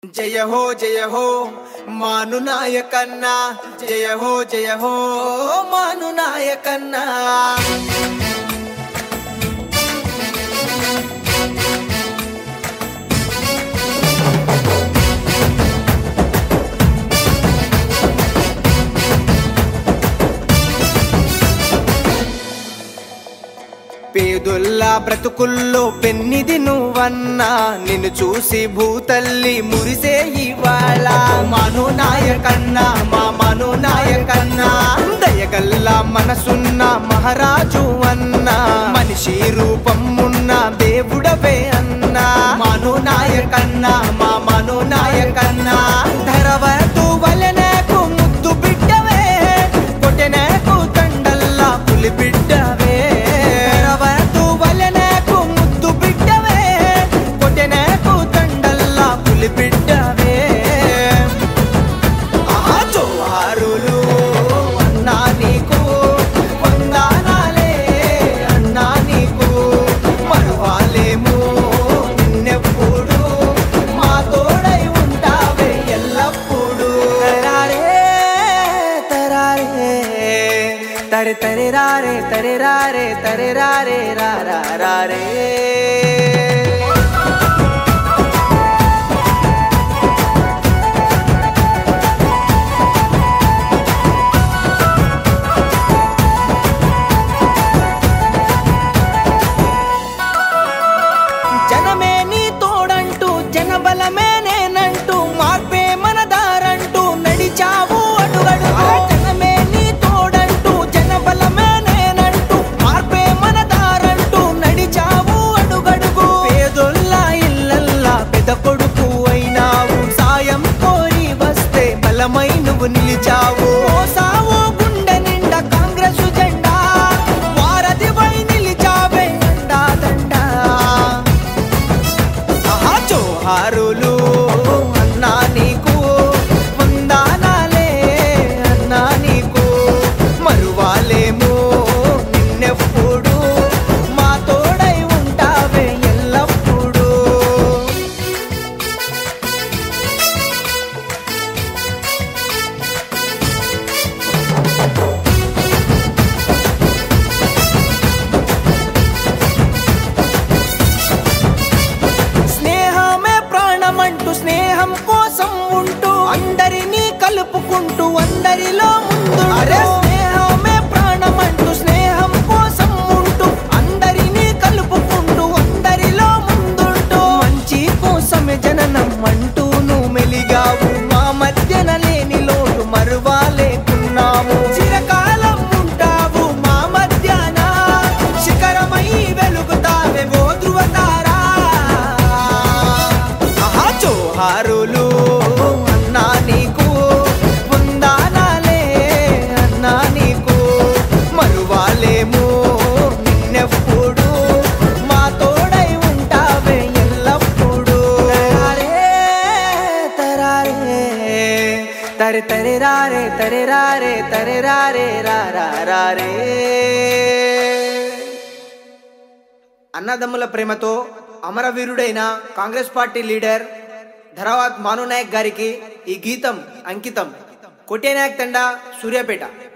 జయ హో జయ హో మాను నాయకన్నా జయ హో జయ హో మాను నాయకన్నా పేదొల్లా బ్రతుకుల్లో పెన్నిది నువ్వన్నా నిన్ను చూసి భూతల్లి మురిసే ఇవాళ మను నాయకన్నా మా మను నాయకన్నా దయగల్లా మనసున్న మహారాజు అన్నా మనిషి రూపం ఉన్న దేవుడవే అన్నా మను నాయకన్నా మా మను నాయకన్నా ధరవతు వలనకు ముద్దు బిడ్డవే కొట్టెనకు తండల్లా పులి బిడ్డవే ధరవతు వలనకు ముద్దు బిడ్డవే కొట్టెనకు తండల్లా పులి బిడ్డవే ఆహా జోహారులు అన్నా నీకు వందనాలే అన్నా నీకు మరువాలేము నిన్నెప్పుడు మా తోడై ఉంటావే ఎల్లప్పుడు తరారే తరారే తరి తరి రారే తరి రారే తరి రారే రా రా రా రే జనమే నీ తోడంటూ జనబలమే నేనంటూ మార్పే మన దారంటూ నడిచావు అడుగడు జనమే నీ తోడంటూ జనబలమే నేనంటూ మార్పే మన దారంటూ నడిచావు అడుగడుగు పేదొల్లా ఇల్లల్లా పెద్ద కొడుకు అయినావు సాయం కోరి వస్తే బలమై నువ్వు నిలిచావు మోసావు గుండె నిండా కాంగ్రెస్ జెండా వారధివై నిలిచావే అండా దండా ఆహా జోహారులు అన్నా నీకు వందనాలే అన్నా నీకు మరువాలేము నిన్నెప్పుడు మా తోడై ఉంటావే ఎల్లప్పుడు స్నేహమే ప్రాణమంటూ స్నేహం కోసం ఉంటూ అందరినీ కలుపుకుంటూ అందరిలో ముందు అరే స్నేహమే ప్రాణమంటూ స్నేహం కోసం ఉంటూ అందరినీ కలుపుకుంటూ అందరిలో ముందుంటూ మంచి కోసమే జననం అంటూ నువ్వు మెలిగావు మా మధ్యన లేని లోటు మరువాలేకున్నాము చిరకాలం ఉంటావు మా మధ్యాన శిఖరమై వెలుగుతావే ఓ ధృవతారా ఆహా జోహారులు అన్నా నీకు వందనాలే అన్నా నీకు మరువాలేము నిన్నెప్పుడు మా తోడై ఉంటావే ఎల్లప్పుడు తరారే తరారే తరి తరి రారే తరి రారే తరి రారే రా రా రా రే అన్నదమ్ముల ప్రేమతో అమరవీరుడైన కాంగ్రెస్ పార్టీ లీడర్ ధరావత్ మాను నాయక్ గారికి ఈ గీతం అంకితం కొట్టే నాయక్ తండా సూర్యాపేట